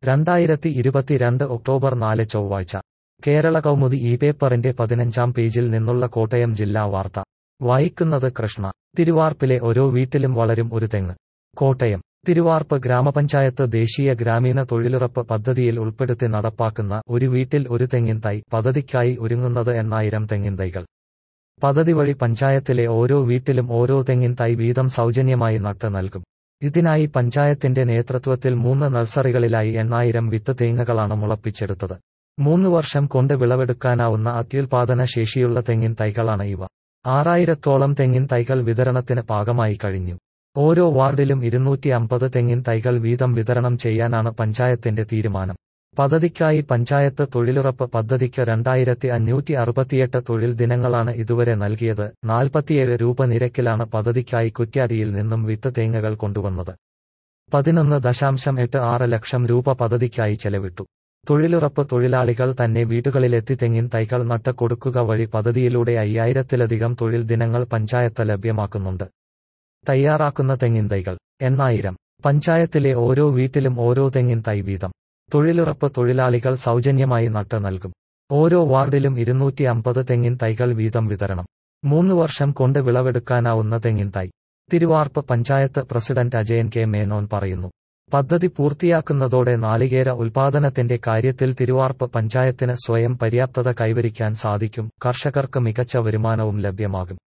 രണ്ടായിരത്തി ഇരുപത്തിരണ്ട് ഒക്ടോബർ നാല് ചൊവ്വാഴ്ച കേരള കൗമുദി ഈ പേപ്പറിന്റെ പതിനഞ്ചാം പേജിൽ നിന്നുള്ള കോട്ടയം ജില്ലാ വാർത്ത വായിക്കുന്നത് കൃഷ്ണ തിരുവാർപ്പിലെ ഓരോ വീട്ടിലും വളരും ഒരു തെങ്ങ് കോട്ടയം തിരുവാർപ്പ് ഗ്രാമപഞ്ചായത്ത് ദേശീയ ഗ്രാമീണ തൊഴിലുറപ്പ് പദ്ധതിയിൽ ഉൾപ്പെടുത്തി നടപ്പാക്കുന്ന ഒരു വീട്ടിൽ ഒരു തെങ്ങിൻ തൈ പദ്ധതിക്കായി ഒരുങ്ങുന്നത് എണ്ണായിരം തെങ്ങിൻ തൈകൾ പദ്ധതി വഴി പഞ്ചായത്തിലെ ഓരോ വീട്ടിലും ഓരോ തെങ്ങിൻ തൈ വീതം സൗജന്യമായി നട്ട് നൽകും ഇതിനായി പഞ്ചായത്തിന്റെ നേതൃത്വത്തിൽ മൂന്ന് നഴ്സറികളിലായി എണ്ണായിരം വിത്ത് തേങ്ങകളാണ് മുളപ്പിച്ചെടുത്തത് മൂന്ന് വർഷം കൊണ്ട് വിളവെടുക്കാനാവുന്ന അത്യുൽപാദന ശേഷിയുള്ള തെങ്ങിൻ തൈകളാണ് ഇവ ആറായിരത്തോളം തെങ്ങിൻ തൈകൾ വിതരണത്തിന് പാകമായി കഴിഞ്ഞു ഓരോ വാർഡിലും ഇരുന്നൂറ്റി അമ്പത് തെങ്ങിൻ തൈകൾ വീതം വിതരണം ചെയ്യാനാണ് പഞ്ചായത്തിന്റെ തീരുമാനം പദ്ധതിക്കായി പഞ്ചായത്ത് തൊഴിലുറപ്പ് പദ്ധതിക്ക് രണ്ടായിരത്തി അഞ്ഞൂറ്റി അറുപത്തിയെട്ട് തൊഴിൽ ദിനങ്ങളാണ് ഇതുവരെ നൽകിയത് നാൽപ്പത്തിയേഴ് രൂപ നിരക്കിലാണ് പദ്ധതിക്കായി കുറ്റ്യാടിയിൽ നിന്നും വിത്ത് തേങ്ങകൾ കൊണ്ടുവന്നത് പതിനൊന്ന് ദശാംശം എട്ട് ആറ് ലക്ഷം രൂപ പദ്ധതിക്കായി ചെലവിട്ടു തൊഴിലുറപ്പ് തൊഴിലാളികൾ തന്നെ വീടുകളിലെത്തി തെങ്ങിൻ തൈകൾ നട്ട് കൊടുക്കുക വഴി പദ്ധതിയിലൂടെ അയ്യായിരത്തിലധികം തൊഴിൽ ദിനങ്ങൾ പഞ്ചായത്ത് ലഭ്യമാക്കുന്നുണ്ട് തയ്യാറാക്കുന്ന തെങ്ങിൻ തൈകൾ എണ്ണായിരം പഞ്ചായത്തിലെ ഓരോ വീട്ടിലും ഓരോ തെങ്ങിൻ തൈ വീതം തൊഴിലുറപ്പ് തൊഴിലാളികൾ സൗജന്യമായി നട്ട് നൽകും ഓരോ വാർഡിലും ഇരുന്നൂറ്റി അമ്പത് തെങ്ങിൻ തൈകൾ വീതം വിതരണം മൂന്ന് വർഷം കൊണ്ട് വിളവെടുക്കാനാവുന്ന തെങ്ങിൻ തൈ തിരുവാർപ്പ് പഞ്ചായത്ത് പ്രസിഡന്റ് അജയൻ കെ മേനോൻ പറയുന്നു പദ്ധതി പൂർത്തിയാക്കുന്നതോടെ നാളികേര ഉൽപാദനത്തിന്റെ കാര്യത്തിൽ തിരുവാർപ്പ് പഞ്ചായത്തിന് സ്വയം പര്യാപ്തത കൈവരിക്കാൻ സാധിക്കും കർഷകർക്ക് മികച്ച വരുമാനവും ലഭ്യമാകും